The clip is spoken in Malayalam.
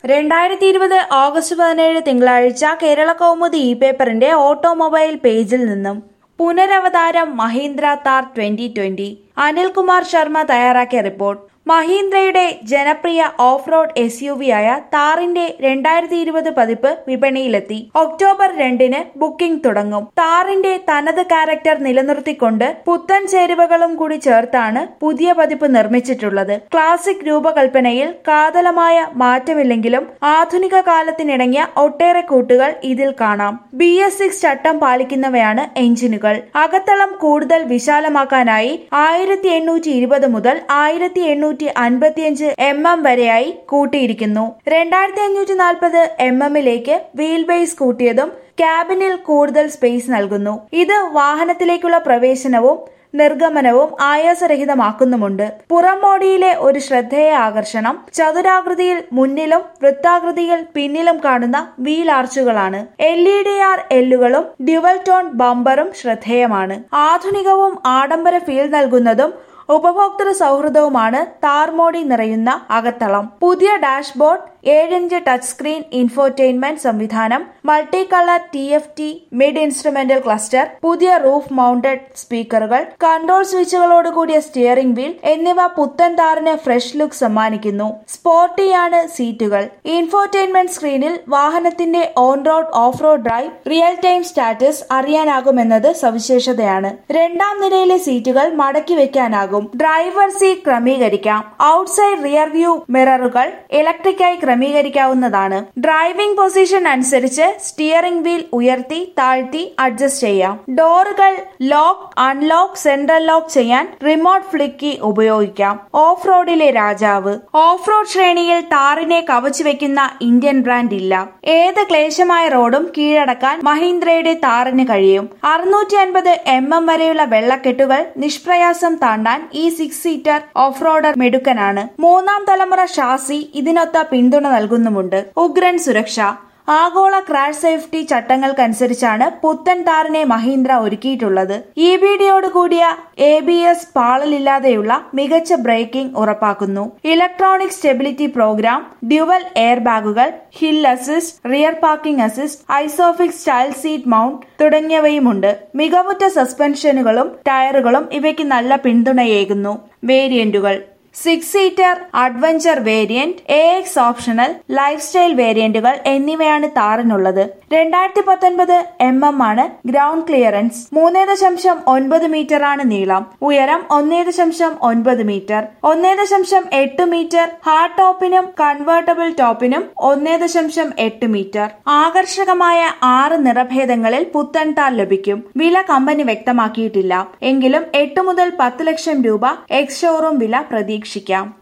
രണ്ടായിരത്തി ഇരുപത് ഓഗസ്റ്റ് പതിനേഴ് തിങ്കളാഴ്ച കേരള കൗമുദി ഇ പേപ്പറിന്റെ ഓട്ടോമൊബൈൽ പേജിൽ നിന്നും പുനരവതാരം മഹീന്ദ്ര താർ ട്വന്റി ട്വന്റി അനിൽകുമാർ ശർമ്മ തയ്യാറാക്കിയ റിപ്പോർട്ട് മഹീന്ദ്രയുടെ ജനപ്രിയ off road S U V ആയ താറിന്റെ രണ്ടായിരത്തി ഇരുപത് പതിപ്പ് വിപണിയിലെത്തി ഒക്ടോബർ രണ്ടിന് ബുക്കിംഗ് തുടങ്ങും താറിന്റെ തനത് ക്യാരക്ടർ നിലനിർത്തിക്കൊണ്ട് പുത്തൻ ചേരുവകളും കൂടി ചേർത്താണ് പുതിയ പതിപ്പ് നിർമ്മിച്ചിട്ടുള്ളത് ക്ലാസിക് രൂപകൽപ്പനയിൽ കാതലമായ മാറ്റമില്ലെങ്കിലും ആധുനിക കാലത്തിനിണങ്ങിയ ഒട്ടേറെ കൂട്ടുകൾ ഇതിൽ കാണാം ബി എസ് സിക്സ് ചട്ടം പാലിക്കുന്നവയാണ് എഞ്ചിനുകൾ അകത്തളം കൂടുതൽ വിശാലമാക്കാനായി ആയിരത്തി എണ്ണൂറ്റി ഇരുപത് മുതൽ ആയിരത്തി എണ്ണൂറ്റി അൻപത്തിയഞ്ച് എം എം വരെയായി കൂട്ടിയിരിക്കുന്നു രണ്ടായിരത്തി അഞ്ഞൂറ്റി നാൽപ്പത് എം എമ്മിലേക്ക് വീൽ ബേസ് കൂട്ടിയതും ക്യാബിനിൽ കൂടുതൽ സ്പേസ് നൽകുന്നു ഇത് വാഹനത്തിലേക്കുള്ള പ്രവേശനവും നിർഗമനവും ആയാസരഹിതമാക്കുന്നുമുണ്ട് പുറംമോടിയിലെ ഒരു ശ്രദ്ധേയ ആകർഷണം ചതുരാകൃതിയിൽ മുന്നിലും വൃത്താകൃതിയിൽ പിന്നിലും കാണുന്ന വീൽ ആർച്ചുകളാണ് എൽ ഇ ഡി ആർ എല്ലുകളും ഡ്യുവൽ ടോൺ ബമ്പറും ശ്രദ്ധേയമാണ് ആധുനികവും ആഡംബര ഫീൽ നൽകുന്നതും ഉപഭോക്തൃ സൗഹൃദവുമാണ് താർമോടി നിറയുന്ന അകത്തളം പുതിയ ഡാഷ്ബോർഡ് ഏഴിഞ്ച് ടച്ച് സ്ക്രീൻ ഇൻഫോർടൈൻമെന്റ് സംവിധാനം multi colour T F T mid instrumental cluster പുതിയ റൂഫ് മൗണ്ടഡ് സ്പീക്കറുകൾ കൺട്രോൾ സ്വിച്ചുകളോട് കൂടിയ സ്റ്റിയറിംഗ് വീൽ എന്നിവ പുത്തൻ താറിന് ഫ്രഷ് ലുക്ക് സമ്മാനിക്കുന്നു സ്പോർട്ടിയാണ് സീറ്റുകൾ ഇൻഫോർടൈൻമെന്റ് സ്ക്രീനിൽ വാഹനത്തിന്റെ on road off road drive real time status അറിയാനാകുമെന്നത് സവിശേഷതയാണ് രണ്ടാം നിരയിലെ സീറ്റുകൾ മടക്കി വെക്കാനാകും ഡ്രൈവർ സീറ്റ് ക്രമീകരിക്കാം ഔട്ട്സൈഡ് റിയർ വ്യൂ മിററുകൾ ഇലക്ട്രിക്കായി ക്രമീകരിക്കാവുന്നതാണ് ഡ്രൈവിംഗ് പൊസിഷൻ അനുസരിച്ച് സ്റ്റിയറിംഗ് വീൽ ഉയർത്തി താഴ്ത്തി അഡ്ജസ്റ്റ് ചെയ്യാം ഡോറുകൾ ലോക്ക് അൺലോക്ക് സെൻട്രൽ ലോക്ക് ചെയ്യാൻ റിമോട്ട് ഫ്ലിക്കി ഉപയോഗിക്കാം ഓഫ് റോഡിലെ രാജാവ് ഓഫ് റോഡ് ശ്രേണിയിൽ താറിനെ കവച്ചു വെക്കുന്ന ഇന്ത്യൻ ബ്രാൻഡ് ഇല്ല ഏത് ക്ലേശമായ റോഡും കീഴടക്കാൻ മഹീന്ദ്രയുടെ താറിന് കഴിയും അറുന്നൂറ്റി അൻപത് എം എം വരെയുള്ള വെള്ളക്കെട്ടുകൾ നിഷ്പ്രയാസം താണ്ടാൻ ഈ സിക്സ് സീറ്റർ ഓഫ് റോഡർ മിടുക്കനാണ് മൂന്നാം തലമുറ ഷാസി ഇതിനൊത്ത പിന്തുണ നൽകുന്നുമുണ്ട് ഉഗ്രൻ സുരക്ഷ ആഗോള ക്രാഷ് സേഫ്റ്റി ചട്ടങ്ങൾക്കനുസരിച്ചാണ് പുത്തൻ താറിനെ മഹീന്ദ്ര ഒരുക്കിയിട്ടുള്ളത് ഇ ബി ഡിയോട് കൂടിയ എ ബി എസ് പാളലില്ലാതെയുള്ള മികച്ച ബ്രേക്കിംഗ് ഉറപ്പാക്കുന്നു electronic stability program dual air bags hill assist rear parking assist isofix child seat mount തുടങ്ങിയവയുമുണ്ട് മികവുറ്റ സസ്പെൻഷനുകളും ടയറുകളും ഇവയ്ക്ക് നല്ല പിന്തുണയേകുന്നു വേരിയന്റുകൾ six seater adventure variant A X optional life style വേരിയന്റുകൾ എന്നിവയാണ് താറിനുള്ളത് രണ്ടായിരത്തി പത്തൊൻപത് എം എം ആണ് ഗ്രൗണ്ട് ക്ലിയറൻസ് മൂന്നേ ദശാംശം ഒൻപത് മീറ്റർ ആണ് നീളം ഉയരം ഒന്നേ ദശാംശം ഒൻപത് മീറ്റർ ഒന്നേ ദശാംശം എട്ട് മീറ്റർ ഹാർഡ് ടോപ്പിനും കൺവേർട്ടബിൾ ടോപ്പിനും ഒന്നേ ദശാംശം എട്ട് മീറ്റർ ആകർഷകമായ ആറ് നിറഭേദങ്ങളിൽ പുത്തൻ താർ ലഭിക്കും വില കമ്പനി വ്യക്തമാക്കിയിട്ടില്ല എങ്കിലും എട്ട് മുതൽ പത്ത് ലക്ഷം രൂപ എക്സ് ഷോറൂം വില പ്രതീക്ഷിക്കാം